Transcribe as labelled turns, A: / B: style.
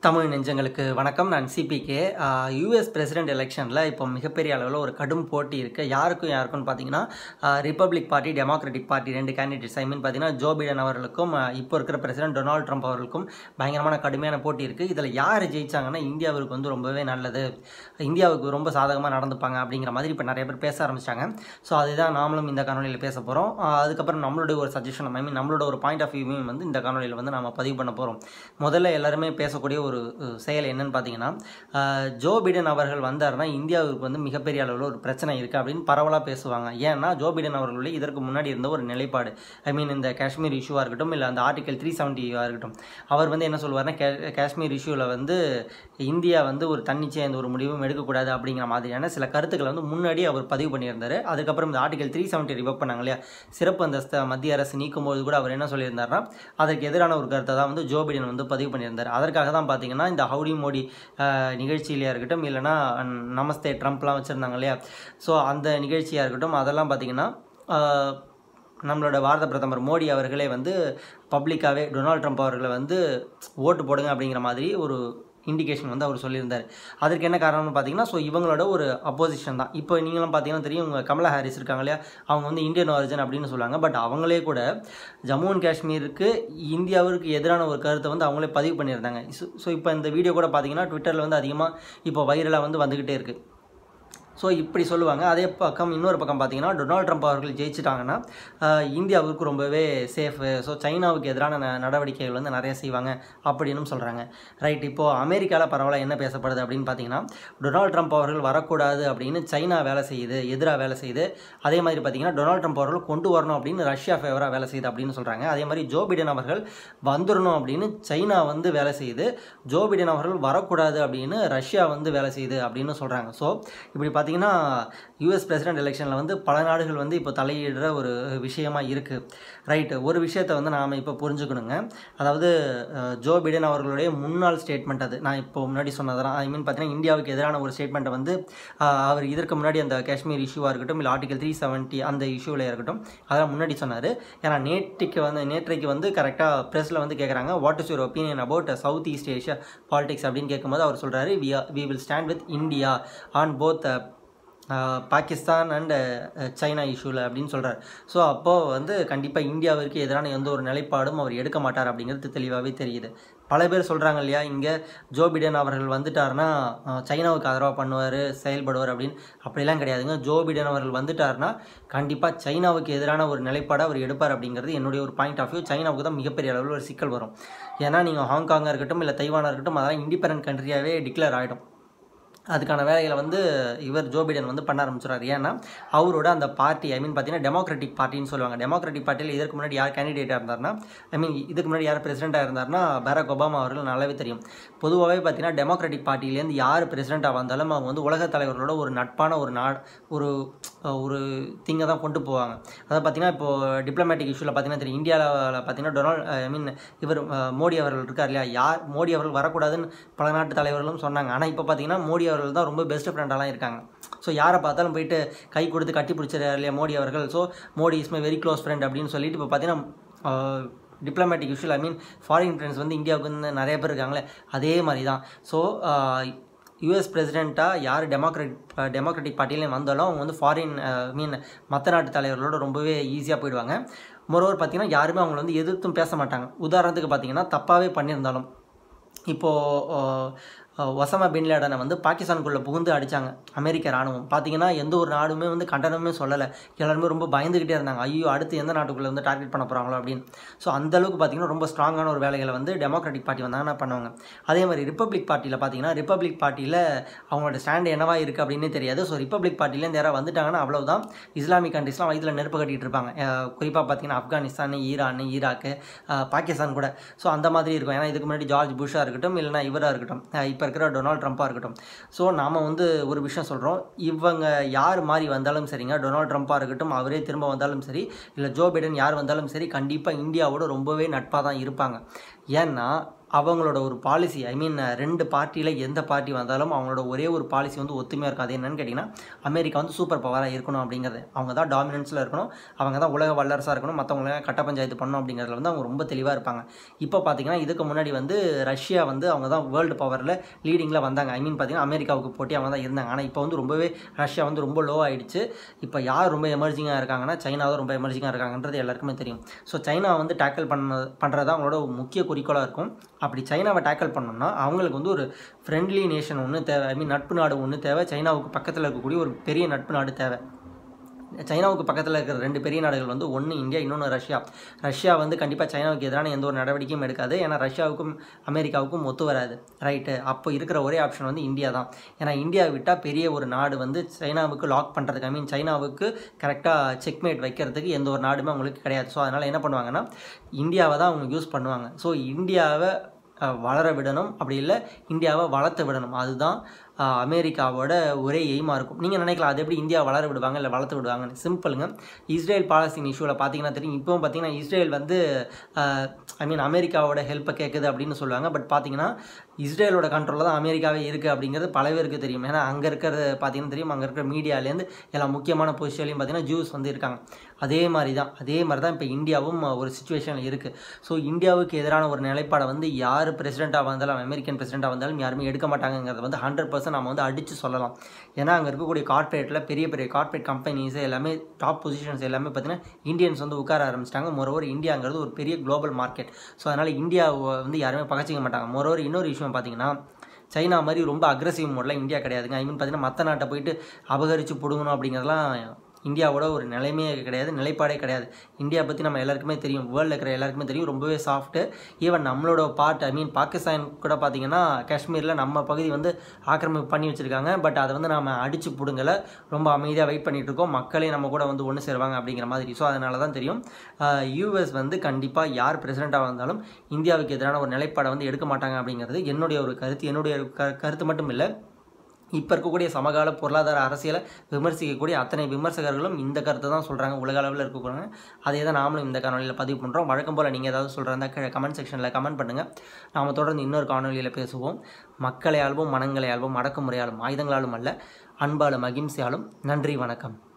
A: தமிழ் நெஞ்சங்களுக்கு வணக்கம் நான் சிபிகே யூஎஸ் பிரசிடென்ட் எலெக்ஷனில் இப்போ மிகப்பெரிய அளவில் ஒரு கடும் போட்டி இருக்குது யாருக்கும் யாருக்கும்னு பார்த்தீங்கன்னா ரிப்பப்ளிக் பார்ட்டி டெமோக்ராட்டிக் பார்ட்டி ரெண்டு கேண்டிடேட்ஸ் ஐ மீன் பார்த்தீங்கன்னா ஜோ பிடன் அவர்களுக்கும் ஆஹ் இப்போ இருக்கிற பிரசிடென்ட் டொனால்ட் ட்ரம்ப் அவர்களுக்கும் பயங்கரமான கடுமையான போட்டி இருக்குது இதில் யார் ஜெயிச்சாங்கன்னா இந்தியாவிற்கு வந்து ரொம்பவே நல்லது இந்தியாவுக்கு ரொம்ப சாதகமாக நடந்துப்பாங்க அப்படிங்கிற மாதிரி இப்போ நிறைய பேர் பேச ஆரம்பிச்சிட்டாங்க ஸோ அதுதான் நாமளும் இந்த காணொலியில் பேச போகிறோம் அதுக்கப்புறம் நம்மளுடைய ஒரு சஜஷன் ஐ மீன் நம்மளோட ஒரு பாயிண்ட் ஆஃப் வியூவையும் வந்து இந்த காணொலியில் வந்து நம்ம பதிவு பண்ண போகிறோம் முதல்ல எல்லாருமே பேசக்கூடிய ஒரு அஹ், செயல் என்னன்னு பார்த்தீங்கன்னா அஹ், ஜோ பிடன் அவர்கள் வந்தாருன்னா இந்தியாவுக்கு வந்து மிகப்பெரிய அளவில் ஒரு பிரச்சனை இருக்குது அப்படின்னு பரவலாக பேசுவாங்க ஏன்னா ஜோ பிடன் அவர்களுடைய இதற்கு முன்னாடி இருந்த ஒரு நிலைப்பாடு ஐ மீன் இந்த காஷ்மீர் இஷ்யூவாக இருக்கட்டும் இல்லை அந்த ஆர்டிகல் த்ரீ செவன்ட்டியாக இருக்கட்டும் அவர் வந்து என்ன சொல்லுவார்னா கே காஷ்மீர் இஷ்யூவில் வந்து இந்தியா வந்து ஒரு தன்னிச்சையாக எந்த ஒரு முடிவும் எடுக்கக்கூடாது அப்படிங்கிற மாதிரியான சில கருத்துக்களை வந்து முன்னாடி அவர் பதிவு பண்ணியிருந்தார் அதுக்கப்புறம் இந்த ஆர்டிகல் த்ரீ செவன்ட்டி ரிவர்க் பண்ணாங்க இல்லையா சிறப்பு அந்தஸ்தை மத்திய அரசு நீக்கும்போது கூட அவர் என்ன சொல்லியிருந்தாருன்னா அதற்கு எதிரான ஒரு கருத்தை தான் வந்து ஜோ பிடன் வந்து பதிவு பண்ணியிருந்தார் அதற்காக தான் பார்த்தீங்கன்னா இந்த ஹவுடி மோடி அஹ், நிகழ்ச்சியிலையா இருக்கட்டும் இல்லைனா நமஸ்தே ட்ரம்ப்லாம் வச்சுருந்தாங்க இல்லையா ஸோ அந்த நிகழ்ச்சியாக இருக்கட்டும் அதெல்லாம் பார்த்தீங்கன்னா அஹ், நம்மளோட பாரத பிரதமர் மோடி அவர்களே வந்து பப்ளிக்காகவே டொனால்ட் ட்ரம்ப் அவர்களை வந்து ஓட்டு போடுங்க அப்படிங்கிற மாதிரி ஒரு இண்டிகேஷன் வந்து அவர் சொல்லியிருந்தார் அதற்கு என்ன காரணம்னு பார்த்தீங்கன்னா ஸோ இவங்களோட ஒரு அப்போசிஷன் தான் இப்போ நீங்களும் பார்த்தீங்கன்னா தெரியும் இவங்க கமலா ஹாரிஸ் இருக்காங்க இல்லையா அவங்க வந்து இந்தியன் ஆரிஜின் அப்படின்னு சொல்லுவாங்க பட் அவங்களே கூட ஜம்மு அண்ட் காஷ்மீருக்கு இந்தியாவிற்கு எதிரான ஒரு கருத்தை வந்து அவங்களே பதிவு பண்ணியிருந்தாங்க ஸோ இப்போ இந்த வீடியோ கூட பார்த்தீங்கன்னா ட்விட்டரில் வந்து அதிகமாக இப்போ வைரலாக வந்து வந்துக்கிட்டே இருக்குது ஸோ இப்படி சொல்லுவாங்க அதே பக்கம் இன்னொரு பக்கம் பார்த்தீங்கன்னா டொனால்ட் ட்ரம்ப் அவர்கள் ஜெயிச்சிட்டாங்கன்னா ஆஹ், இந்தியாவுக்கு ரொம்பவே சேஃபு ஸோ சைனாவுக்கு எதிரான ந- நடவடிக்கைகள் வந்து நிறைய செய்வாங்க அப்படின்னு சொல்கிறாங்க ரைட் இப்போது அமெரிக்காவில் பரவாயில்ல என்ன பேசப்படுது அப்படின்னு பார்த்தீங்கன்னா டொனால்ட் ட்ரம்ப் அவர்கள் வரக்கூடாது அப்படின்னு சைனா வேலை செய்யுது எதிராக வேலை செய்யுது அதே மாதிரி பார்த்தீங்கன்னா டொனால்ட் ட்ரம்ப் அவர்கள் கொண்டு வரணும் அப்படின்னு ரஷ்யா ஃபேவராக வேலை செய்யுது அப்படின்னு சொல்கிறாங்க அதே மாதிரி ஜோ பிடன் அவர்கள் வந்துடணும் அப்படின்னு சைனா வந்து வேலை செய்யுது ஜோ பிடன் அவர்கள் வரக்கூடாது அப்படின்னு ரஷ்யா வந்து வேலை செய்யுது அப்படின்னு சொல்கிறாங்க ஸோ இப்படி பார்த்தீங்கன்னா யூஎஸ் பிரசிடென்ட் எலெக்ஷனில் வந்து பல நாடுகள் வந்து இப்போ தலையிடுற ஒரு விஷயமா இருக்குது ரைட்டு ஒரு விஷயத்தை வந்து நாம் இப்போ புரிஞ்சுக்கணுங்க அதாவது அஹ், ஜோ பிடன் அவர்களுடைய முன்னாள் ஸ்டேட்மெண்ட் அது நான் இப்போ முன்னாடி சொன்னதெல்லாம் ஐ மீன் பார்த்தீங்கன்னா இந்தியாவுக்கு எதிரான ஒரு ஸ்டேட்மெண்ட்டை வந்து அஹ், அவர் இதற்கு முன்னாடி அந்த காஷ்மீர் இஷ்யூவாக இருக்கட்டும் இல்லை ஆர்டிகல் த்ரீ செவன்ட்டி அந்த இஷ்யூவில் இருக்கட்டும் அதெல்லாம் முன்னாடி சொன்னார் ஏன்னா நேற்றுக்கு வந்து நேற்றைக்கு வந்து கரெக்டாக ப்ரெஸ்ஸில் வந்து கேட்குறாங்க what is your opinion about South East Asia politics அப்படின்னு கேட்கும்போது அவர் சொல்கிறாரு we we will stand with India on both Pakistan and China இஷ்யூவில் அப்படின்னு சொல்கிறார் ஸோ அப்போது வந்து கண்டிப்பாக இந்தியாவிற்கு எதிரான எந்த ஒரு நிலைப்பாடும் அவர் எடுக்க மாட்டார் அப்படிங்கிறது தெளிவாகவே தெரியுது பல பேர் சொல்கிறாங்க இல்லையா இங்கே ஜோ பிடன் அவர்கள் வந்துட்டாருன்னா அஹ், சைனாவுக்கு ஆதரவாக பண்ணுவார் செயல்படுவார் அப்படின்னு அப்படிலாம் கிடையாதுங்க ஜோ பிடன் அவர்கள் வந்துட்டாருன்னா கண்டிப்பாக சைனாவுக்கு எதிரான ஒரு நிலைப்பாடை அவர் எடுப்பார் அப்படிங்கிறது என்னுடைய ஒரு பாயிண்ட் ஆஃப் வியூ சைனாவுக்கு தான் மிகப்பெரிய அளவில் ஒரு சிக்கல் வரும் ஏன்னா நீங்கள் ஹாங்காங்காக இருக்கட்டும் இல்லை தைவானாக இருக்கட்டும் அதெல்லாம் இண்டிபெண்டன்ட் கண்ட்ரியாகவே டிக்ளேர் ஆகிடும் அதுக்கான வேலைகளை வந்து இவர் ஜோ பிடன் வந்து பண்ண ஆரம்பிச்சிடுறாரு ஏன்னா அவரோட அந்த பார்ட்டி ஐ மீன் பார்த்தீங்கன்னா டெமோக்ராட்டிக் பார்ட்டின்னு சொல்லுவாங்க டெமோக்ராட்டிக் பார்ட்டியில் இதற்கு முன்னாடி யார் கேண்டிடேட்டாக இருந்தார்னா ஐ மீன் இதுக்கு முன்னாடி யார் பிரசிடெண்ட்டாக இருந்தார்னா பராக் ஒபாமா அவர்கள் நல்லாவே தெரியும் பொதுவாகவே பார்த்தீங்கன்னா டெமோக்ராட்டிக் பார்ட்டிலேருந்து யார் பிரசிடெண்ட்டாக வந்தாலும் அவங்க வந்து உலக தலைவர்களோட ஒரு நட்பான ஒரு நா ஒரு ஒரு திங்கை தான் கொண்டு போவாங்க அதாவது பார்த்தீங்கன்னா இப்போ டிப்ளமேட்டிக் இஷ்யூவில் பார்த்தீங்கன்னா தெரியும் இந்தியாவில் பார்த்தீங்கன்னா டொனால்ட் ஐ மீன் இவர் அஹ், மோடி அவர்கள் இருக்கார் இல்லையா யார் மோடி அவர்கள் வரக்கூடாதுன்னு பல நாட்டு தலைவர்களும் சொன்னாங்க ஆனால் இப்போ பார்த்தீங்கன்னா மோடி அவர்கள் தான் ரொம்ப பெஸ்ட் ஃப்ரெண்டெல்லாம் இருக்காங்க ஸோ யாரை பார்த்தாலும் போயிட்டு கை கொடுத்து கட்டி பிடிச்சிருக்காரு இல்லையா மோடி அவர்கள் so Modi is my very close friend அப்படின்னு சொல்லிட்டு இப்போ பார்த்தீங்கன்னா டிப்ளமேட்டிக் இஷ்யூவில் ஐ மீன் ஃபாரின் ஃப்ரெண்ட்ஸ் வந்து இந்தியாவுக்கு வந்து நிறைய பேர் இருக்காங்களே அதே மாதிரி தான் ஸோ யூஎஸ் பிரசிடெண்ட்டாக யார் டெமோக்ராட் டெமோக்ராட்டிக் பார்ட்டிலையும் வந்தாலும் அவங்க வந்து ஃபாரின் மீன் மற்ற நாட்டு தலைவர்களோட ரொம்பவே ஈஸியாக போயிடுவாங்க மொரோவர் பார்த்தீங்கன்னா யாருமே அவங்கள வந்து எதிர்த்தும் பேச மாட்டாங்க உதாரணத்துக்கு பார்த்தீங்கன்னா தப்பாகவே பண்ணியிருந்தாலும் இப்போது ஒசமா பின் லேடனை வந்து பாகிஸ்தானுக்குள்ளே புகுந்து அடித்தாங்க அமெரிக்க ராணுவம் பார்த்தீங்கன்னா எந்த ஒரு நாடுமே வந்து கண்டனமே சொல்லலை எல்லாருமே ரொம்ப பயந்துக்கிட்டே இருந்தாங்க ஐயோ அடுத்து எந்த நாட்டுக்குள்ளே வந்து டார்கெட் பண்ண போகிறாங்களோ அப்படின்னு ஸோ அந்த அளவுக்கு பார்த்தீங்கன்னா ரொம்ப ஸ்ட்ராங்கான ஒரு வேலைகளை வந்து டெமோக்ராட்டிக் பார்ட்டி வந்தாங்கன்னா பண்ணுவாங்க அதே மாதிரி ரிப்பப்ளிக் பார்ட்டியில் பார்த்தீங்கன்னா ரிப்பப்ளிக் பார்ட்டியில் அவங்களோட ஸ்டாண்ட் என்னவா இருக்குது அப்படின்னே தெரியாது ஸோ ரிப்பப்ளிக் பார்ட்டிலேருந்து யாராவது வந்துட்டாங்கன்னா அவ்வளவுதான் இஸ்லாமிக் கண்ட்ரிஸ்லாம் வயிற்றில் நெருப்பு கட்டிட்டு இருப்பாங்க குறிப்பாக பார்த்தீங்கன்னா Afghanistan Iran Iraq ah, Pakistan கூட ஸோ அந்த மாதிரி இருக்கும் ஏன்னா இதுக்கு முன்னாடி ஜார்ஜ் புஷ்ஷாக இருக்கட்டும் இல்லைனா இவராக இருக்கட்டும் இப்போ இருக்கிற டொனால்ட் ட்ரம்ப்பாக இருக்கட்டும் ஸோ நாம் வந்து ஒரு விஷயம் சொல்கிறோம் இவங்க யார் மாதிரி வந்தாலும் சரிங்க டொனால்ட் ட்ரம்ப்பாக இருக்கட்டும் அவரே திரும்ப வந்தாலும் சரி இல்லை ஜோ பைடன் யார் வந்தாலும் சரி கண்டிப்பாக இந்தியாவோட ரொம்பவே நட்பாக தான் இருப்பாங்க ஏன்னா அவங்களோட ஒரு பாலிசி ஐ மீன் ரெண்டு பார்ட்டியில் எந்த பார்ட்டி வந்தாலும் அவங்களோட ஒரே ஒரு பாலிசி வந்து ஒத்துமையாக இருக்கும் அது என்னன்னு கேட்டிங்கன்னா அமெரிக்கா வந்து சூப்பர் பவராக இருக்கணும் அப்படிங்கிறது அவங்க தான் டாமினன்ஸில் இருக்கணும் அவங்க தான் உலக வல்லரசாக இருக்கணும் மற்றவங்கள கட்ட பஞ்சாயத்து பண்ணணும் அப்படிங்கிறதுல வந்து அவங்க ரொம்ப தெளிவாக இருப்பாங்க இப்போ பார்த்தீங்கன்னா இதுக்கு முன்னாடி வந்து ரஷ்யா வந்து அவங்க தான் வேர்ல்டு பவரில் லீடிங்கில் வந்தாங்க ஐ மீன் பார்த்தீங்கன்னா அமெரிக்காவுக்கு போட்டி அவங்க தான் இருந்தாங்க ஆனால் இப்போ வந்து ரொம்பவே ரஷ்யா வந்து ரொம்ப லோ ஆயிடுச்சு இப்போ யார் ரொம்ப எமர்ஜிங்காக இருக்காங்கன்னா சைனா தான் ரொம்ப எமர்ஜிங்காக இருக்காங்கன்றது எல்லாருக்குமே தெரியும் ஸோ சைனா வந்து டேக்கிள் பண்ண பண்ணுறது தான் அவங்களோட ஒரு முக்கிய குறிக்கோளாக இருக்கும் அப்படி சைனாவை டேக்கிள் பண்ணோம்னா அவங்களுக்கு வந்து ஒரு ஃப்ரெண்ட்லி நேஷன் ஒன்று தேவை ஐ மீன் நட்பு நாடு ஒன்று தேவை சைனாவுக்கு பக்கத்தில் இருக்கக்கூடிய ஒரு பெரிய நட்பு நாடு தேவை சைனாவுக்கு பக்கத்தில் இருக்கிற ரெண்டு பெரிய நாடுகள் வந்து ஒன்று இந்தியா இன்னொன்று ரஷ்யா ரஷ்யா வந்து கண்டிப்பாக சைனாவுக்கு எதிரான எந்த ஒரு நடவடிக்கையும் எடுக்காது ஏன்னா ரஷ்யாவுக்கும் அமெரிக்காவுக்கும் ஒத்து வராது ரைட்டு அப்போ இருக்கிற ஒரே ஆப்ஷன் வந்து இந்தியா தான் ஏன்னா இந்தியா விட்டால் பெரிய ஒரு நாடு வந்து சைனாவுக்கு லாக் பண்ணுறதுக்கு ஐ மீன் சைனாவுக்கு கரெக்டாக செக்மேட் வைக்கிறதுக்கு எந்த ஒரு நாடுமே அவங்களுக்கு கிடையாது ஸோ அதனால் என்ன பண்ணுவாங்கன்னா இந்தியாவை தான் அவங்க யூஸ் பண்ணுவாங்க ஸோ இந்தியாவை அஹ், வளர விடணும் அப்படி இல்லை இந்தியாவை வளர்த்து விடணும் அதுதான் அஹ், அமெரிக்காவோட ஒரே எய்மாக இருக்கும் நீங்கள் நினைக்கலாம் அது எப்படி இந்தியா வளர விடுவாங்க இல்லை வளர்த்து விடுவாங்கன்னு சிம்பிளுங்க இஸ்ரேல் பாலஸ்தீன் இஷ்யூவில் பார்த்தீங்கன்னா தெரியும் இப்போவும் பார்த்தீங்கன்னா இஸ்ரேல் வந்து ஐ மீன் அமெரிக்காவோட ஹெல்ப்பை கேட்குது அப்படின்னு சொல்லுவாங்க பட் பார்த்தீங்கன்னா இஸ்ரேலோட கண்ட்ரோலில் தான் அமெரிக்காவே இருக்குது அப்படிங்கிறது பல பேருக்கு தெரியும் ஏன்னா அங்கே இருக்கிறது பார்த்தீங்கன்னா தெரியும் அங்கே இருக்கிற மீடியாலேருந்து எல்லா முக்கியமான பொசிஷன்லையும் பார்த்தீங்கன்னா ஜூஸ் வந்து இருக்காங்க அதே மாதிரி தான் அதே மாதிரி தான் இப்போ இந்தியாவும் ஒரு சுச்சுவேஷனில் இருக்குது ஸோ இந்தியாவுக்கு எதிரான ஒரு நிலைப்பாடை வந்து யார் பிரசிடெண்ட்டாக வந்தாலும் அமெரிக்கன் பிரசிடெண்ட்டாக வந்தாலும் யாருமே எடுக்க மாட்டாங்கங்கிறத வந்து ஹண்ட்ரட் பர்சன்ட் நம்ம வந்து அடித்து சொல்லலாம் ஏன்னா அங்கே இருக்கக்கூடிய கார்ப்பரேட்டில் பெரிய பெரிய கார்ப்பரேட் கம்பெனிஸ் எல்லாமே டாப் பொசிஷன்ஸ் எல்லாமே பார்த்தீங்கன்னா இந்தியன்ஸ் வந்து உட்கார ஆரம்பிச்சிட்டாங்க மொரோவர் இந்தியாங்கிறது ஒரு பெரிய குளோபல் மார்க்கெட் ஸோ அதனால் இந்தியாவை வந்து யாருமே பகச்சிக்க மாட்டாங்க மொரோவர் இன்னொரு விஷயம் பார்த்தீங்கன்னா சைனா மாதிரி ரொம்ப அக்ரஸிவ் மோடில் இந்தியா கிடையாதுங்க ஐ மீன் பார்த்தீங்கன்னா மற்ற நாட்டை போயிட்டு அபகரித்து பிடுங்கணும் அப்படிங்கிறதுலாம் இந்தியாவோட ஒரு நிலைமையே கிடையாது நிலைப்பாடே கிடையாது இந்தியா பற்றி நம்ம எல்லாருக்குமே தெரியும் வேர்ல்டில் இருக்கிற எல்லாருக்குமே தெரியும் ரொம்பவே சாஃப்ட்டு ஈவன் நம்மளோட பார்ட் ஐ மீன் பாகிஸ்தான் கூட பார்த்தீங்கன்னா காஷ்மீரில் நம்ம பகுதி வந்து ஆக்கிரமிப்பு பண்ணி வச்சுருக்காங்க பட் அதை வந்து நம்ம அடித்து பிடுங்கலை ரொம்ப அமைதியாக வெயிட் பண்ணிட்டு இருக்கோம் மக்களே நம்ம கூட வந்து ஒன்று சேருவாங்க அப்படிங்கிற மாதிரி ஸோ அதனால தான் தெரியும் யூஎஸ் வந்து கண்டிப்பாக யார் பிரசிடெண்ட்டாக வந்தாலும் இந்தியாவுக்கு எதிரான ஒரு நிலைப்பாடை வந்து எடுக்க மாட்டாங்க அப்படிங்கிறது என்னுடைய ஒரு கருத்து என்னுடைய ஒரு க கருத்து மட்டும் இல்லை இப்போ இருக்கக்கூடிய சமகால பொருளாதார அரசியலை விமர்சிக்கக்கூடிய அத்தனை விமர்சகர்களும் இந்த கருத்தை தான் சொல்கிறாங்க உலக அளவில் இருக்கக்கூடிய அதே தான் நாமளும் இந்த காணொலியில் பதிவு பண்ணுறோம் வழக்கம் போல் நீங்கள் ஏதாவது சொல்கிறதா கீழே கமெண்ட் செக்ஷனில் கமெண்ட் பண்ணுங்கள் நாம் தொடர்ந்து இன்னொரு காணொலியில் பேசுவோம் மக்களை ஆள்வோம் மனங்களை ஆள்வோம் அடக்குமுறையாலும் ஆயுதங்களாலும் அல்ல அன்பாலும் அகிம்சையாலும் நன்றி வணக்கம்